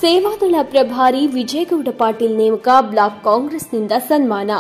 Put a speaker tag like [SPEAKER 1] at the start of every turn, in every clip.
[SPEAKER 1] ಸೇವಾದಳ ಪ್ರಭಾರಿ ವಿಜಯಗೌಡ ಪಾಟೀಲ್ ನೇಮಕ ಬ್ಲಾಕ್ ಕಾಂಗ್ರೆಸ್ನಿಂದ ಸನ್ಮಾನ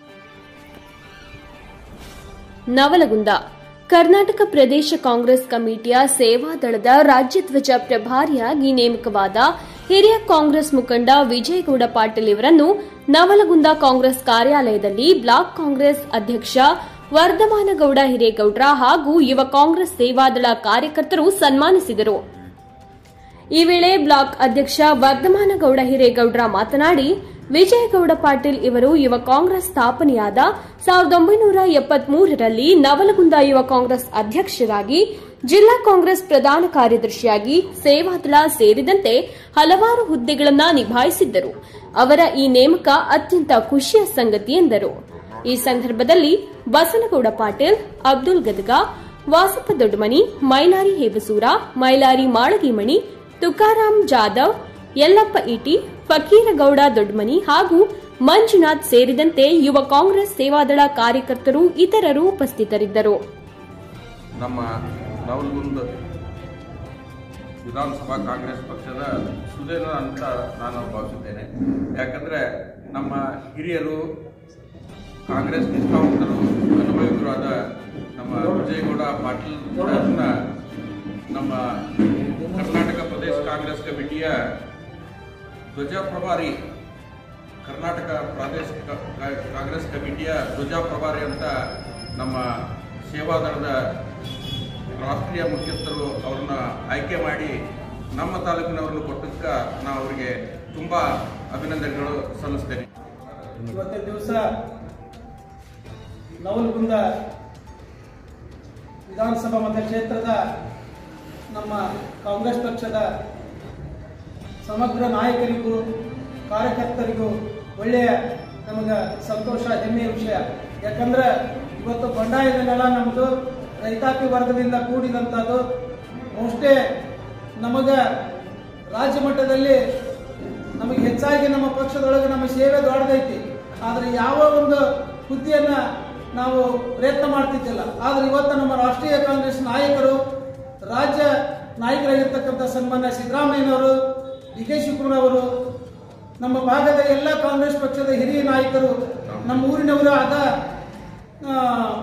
[SPEAKER 1] ನವಲಗುಂದ ಕರ್ನಾಟಕ ಪ್ರದೇಶ ಕಾಂಗ್ರೆಸ್ ಕಮಿಟಿಯ ಸೇವಾದಳದ ರಾಜ್ಯಧ್ವಜ ಪ್ರಭಾರಿಯಾಗಿ ನೇಮಕವಾದ ಹಿರಿಯ ಕಾಂಗ್ರೆಸ್ ಮುಖಂಡ ವಿಜಯಗೌಡ ಪಾಟೀಲ್ ಇವರನ್ನು ನವಲಗುಂದ ಕಾಂಗ್ರೆಸ್ ಕಾರ್ಯಾಲಯದಲ್ಲಿ ಬ್ಲಾಕ್ ಕಾಂಗ್ರೆಸ್ ಅಧ್ಯಕ್ಷ ವರ್ಧಮಾನಗೌಡ ಹಿರೇಗೌಡ್ರ ಹಾಗೂ ಯುವ ಕಾಂಗ್ರೆಸ್ ಸೇವಾದಳ ಕಾರ್ಯಕರ್ತರು ಸನ್ಮಾನಿಸಿದರು ಈ ವೇಳೆ ಬ್ಲಾಕ್ ಅಧ್ಯಕ್ಷ ವರ್ಧಮಾನಗೌಡ ಹಿರೇಗೌಡ್ರ ಮಾತನಾಡಿ ವಿಜಯಗೌಡ ಪಾಟೀಲ್ ಇವರು ಯುವ ಕಾಂಗ್ರೆಸ್ ಸ್ಥಾಪನೆಯಾದ ಸಾವಿರದ ಒಂಬೈನೂರ ಎಪ್ಪತ್ಮೂರರಲ್ಲಿ ನವಲಗುಂದ ಯುವ ಕಾಂಗ್ರೆಸ್ ಅಧ್ಯಕ್ಷರಾಗಿ ಜಿಲ್ಲಾ ಕಾಂಗ್ರೆಸ್ ಪ್ರಧಾನ ಕಾರ್ಯದರ್ಶಿಯಾಗಿ ಸೇವಾದಳ ಸೇರಿದಂತೆ ಹಲವಾರು ಹುದ್ದೆಗಳನ್ನು ನಿಭಾಯಿಸಿದ್ದರು ಅವರ ಈ ನೇಮಕ ಅತ್ಯಂತ ಖುಷಿಯ ಸಂಗತಿ ಎಂದರು ಈ ಸಂದರ್ಭದಲ್ಲಿ ಬಸನಗೌಡ ಪಾಟೀಲ್ ಅಬ್ದುಲ್ ಗದಗ ವಾಸಪ್ಪ ದೊಡ್ಡಮನಿ ಮೈಲಾರಿ ಹೇಬಸೂರ ಮೈಲಾರಿ ಮಾಳಗಿಮಣಿ ತುಕಾರಾಂ ಜಾಧವ್ ಯಲ್ಲಪ್ಪ ಇಟಿ ಫಕೀರಗೌಡ ದೊಡ್ಡಮನಿ ಹಾಗೂ ಮಂಜುನಾಥ್ ಸೇರಿದಂತೆ ಯುವ ಕಾಂಗ್ರೆಸ್ ಸೇವಾದಳ ಕಾರ್ಯಕರ್ತರು ಇತರರು ಉಪಸ್ಥಿತರಿದ್ದರು
[SPEAKER 2] ನಮ್ಮ ನವಲಗುಂದ ವಿಧಾನಸಭಾ ಕಾಂಗ್ರೆಸ್ ಪಕ್ಷದ ಸುದೇನ ಅಂತ ನಾನು ಭಾವಿಸುತ್ತೇನೆ ಯಾಕಂದರೆ ನಮ್ಮ ಹಿರಿಯರು ಕಾಂಗ್ರೆಸ್ ನಿಷ್ಠಾವಂತರು ಅನುಭವಿಕರು ಆದ ನಮ್ಮ ವಿಜಯಗೌಡ ಪಾಟೀಲ್ ಅವರನ್ನ ನಮ್ಮ ಕರ್ನಾಟಕ ಪ್ರದೇಶ ಕಾಂಗ್ರೆಸ್ ಕಮಿಟಿಯ ಧ್ವಜ ಪ್ರಭಾರಿ ಕರ್ನಾಟಕ ಪ್ರಾದೇಶಿಕ ಕಾ- ಕಾಂಗ್ರೆಸ್ ಕಮಿಟಿಯ ಧ್ವಜ ಪ್ರಭಾರಿ ಅಂತ ನಮ್ಮ ಸೇವಾದಳದ ರಾಷ್ಟ್ರೀಯ ಮುಖ್ಯಸ್ಥರು ಅವ್ರನ್ನ ಆಯ್ಕೆ ಮಾಡಿ ನಮ್ಮ ತಾಲೂಕಿನವ್ರನ್ನು ಕೊಟ್ಟಕ್ಕ ನಾವು ಅವರಿಗೆ ತುಂಬ ಅಭಿನಂದನೆಗಳು ಸಲ್ಲಿಸ್ತೇನೆ
[SPEAKER 3] ಇವತ್ತಿನ ದಿವಸ ನವಲಗುಂದ ವಿಧಾನಸಭಾ ಮತಕ್ಷೇತ್ರದ ನಮ್ಮ ಕಾಂಗ್ರೆಸ್ ಪಕ್ಷದ ಸಮಗ್ರ ನಾಯಕರಿಗೂ ಕಾರ್ಯಕರ್ತರಿಗೂ ಒಳ್ಳೆಯ ನಮಗೆ ಸಂತೋಷ ಹೆಮ್ಮೆಯ ವಿಷಯ ಯಾಕಂದ್ರೆ ಇವತ್ತು ಬಂಡಾಯದ ನೆಲ ನಮ್ಮದು ರೈತಾಪಿ ವರ್ಗದಿಂದ ಕೂಡಿದಂಥದ್ದು ಮೋಸ್ಟೇ ನಮಗೆ ರಾಜ್ಯ ಮಟ್ಟದಲ್ಲಿ ನಮಗೆ ಹೆಚ್ಚಾಗಿ ನಮ್ಮ ಪಕ್ಷದೊಳಗೆ ನಮ್ಮ ಸೇವೆ ದೊಡ್ಡದೈತಿ ಆದ್ರೆ ಯಾವ ಒಂದು ಹುದ್ದೆಯನ್ನ ನಾವು ಪ್ರಯತ್ನ ಮಾಡ್ತಿದ್ದಿಲ್ಲ ಆದ್ರೆ ಇವತ್ತು ನಮ್ಮ ರಾಷ್ಟ್ರೀಯ ಕಾಂಗ್ರೆಸ್ ನಾಯಕರು ರಾಜ್ಯ ನಾಯಕರಾಗಿರ್ತಕ್ಕಂಥ ಸನ್ಮಾನ್ಯ ಸಿದ್ದರಾಮಯ್ಯನವರು ಡಿ ಕೆ ಶಿವಕುಮಾರ್ ಅವರು ನಮ್ಮ ಭಾಗದ ಎಲ್ಲ ಕಾಂಗ್ರೆಸ್ ಪಕ್ಷದ ಹಿರಿಯ ನಾಯಕರು ನಮ್ಮ ಊರಿನವರು ಆದ ಆ,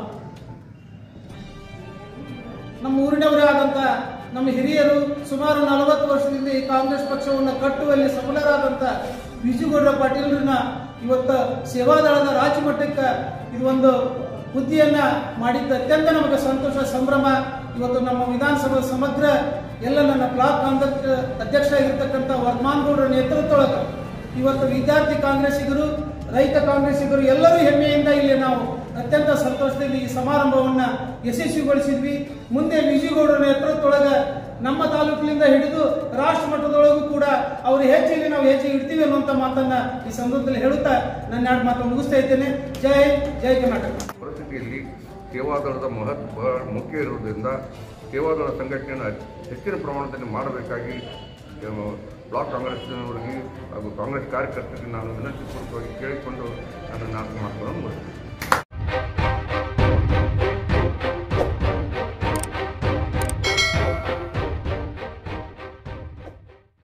[SPEAKER 3] ನಮ್ಮ ಊರಿನವರೇ ಆದಂತ ನಮ್ಮ ಹಿರಿಯರು ಸುಮಾರು ನಲವತ್ತು ವರ್ಷದಿಂದ ಈ ಕಾಂಗ್ರೆಸ್ ಪಕ್ಷವನ್ನು ಕಟ್ಟುವಲ್ಲಿ ಸಫಲರಾದಂತ ವಿಜಯಗೌಡ ಪಾಟೀಲ್ರನ್ನ ಇವತ್ತು ಸೇವಾದಳದ ರಾಜ್ಯ ಮಟ್ಟಕ್ಕೆ ಇದು ಒಂದು ಹುದ್ದೆಯನ್ನ ಮಾಡಿದ್ದು ಅತ್ಯಂತ ನಮಗೆ ಸಂತೋಷ ಸಂಭ್ರಮ ಇವತ್ತು ನಮ್ಮ ವಿಧಾನಸಭಾ ಸಮಗ್ರ ಎಲ್ಲ ನನ್ನ ಬ್ಲಾಕ್ ಕಾಂಗ್ರೆಸ್ ಅಧ್ಯಕ್ಷ ಆಗಿರ್ತಕ್ಕಂಥ ವರ್ಧಮಾನ್ ಗೌಡರ ನೇತೃತ್ವದೊಳಗೆ ಇವತ್ತು ವಿದ್ಯಾರ್ಥಿ ಕಾಂಗ್ರೆಸ್ಸಿಗರು ರೈತ ಕಾಂಗ್ರೆಸ್ಸಿಗರು ಎಲ್ಲರೂ ಹೆಮ್ಮೆಯಿಂದ ಇಲ್ಲಿ ನಾವು ಅತ್ಯಂತ ಸಂತೋಷದಲ್ಲಿ ಈ ಸಮಾರಂಭವನ್ನ ಯಶಸ್ವಿಗೊಳಿಸಿದ್ವಿ ಮುಂದೆ ವಿಜಯಗೌಡರ ನೇತೃತ್ವದೊಳಗ ನಮ್ಮ ತಾಲೂಕಿನಿಂದ ಹಿಡಿದು ರಾಷ್ಟ್ರ ಮಟ್ಟದೊಳಗೂ ಕೂಡ ಅವರು ಹೆಚ್ಚಿಗೆ ನಾವು ಹೆಚ್ಚಿಗೆ ಇಡ್ತೀವಿ ಅನ್ನುವಂಥ ಮಾತನ್ನ ಈ ಸಂದರ್ಭದಲ್ಲಿ ಹೇಳುತ್ತಾ ನನ್ನ ಎರಡು ಮಾತು ಮುಗಿಸ್ತಾ ಇದ್ದೇನೆ ಜೈ ಹಿಂದ್, ಜೈ ಕರ್ನಾಟಕ
[SPEAKER 4] ಪರಿಸ್ಥಿತಿಯಲ್ಲಿ ಸೇವಾದಳದ ಮಹತ್ವ ಮುಖ್ಯ ಇರುವುದರಿಂದ ಸೇವಾದಳ ಸಂಘಟನೆಯನ್ನು ಹೆಚ್ಚಿನ ಪ್ರಮಾಣದಲ್ಲಿ ಮಾಡಬೇಕಾಗಿ ಆ, ಬ್ಲಾಕ್ ಕಾಂಗ್ರೆಸ್ನವರಿಗೆ ಹಾಗೂ ಕಾಂಗ್ರೆಸ್ ಕಾರ್ಯಕರ್ತರಿಗೆ ನಾನು ವಿನಂತಿಪೂರ್ವಕವಾಗಿ ಕೇಳಿಕೊಂಡು ನನ್ನ ನಾಲ್ಕು ಮಾತುಗಳನ್ನು ಮುಗಿಸ್ತೇನೆ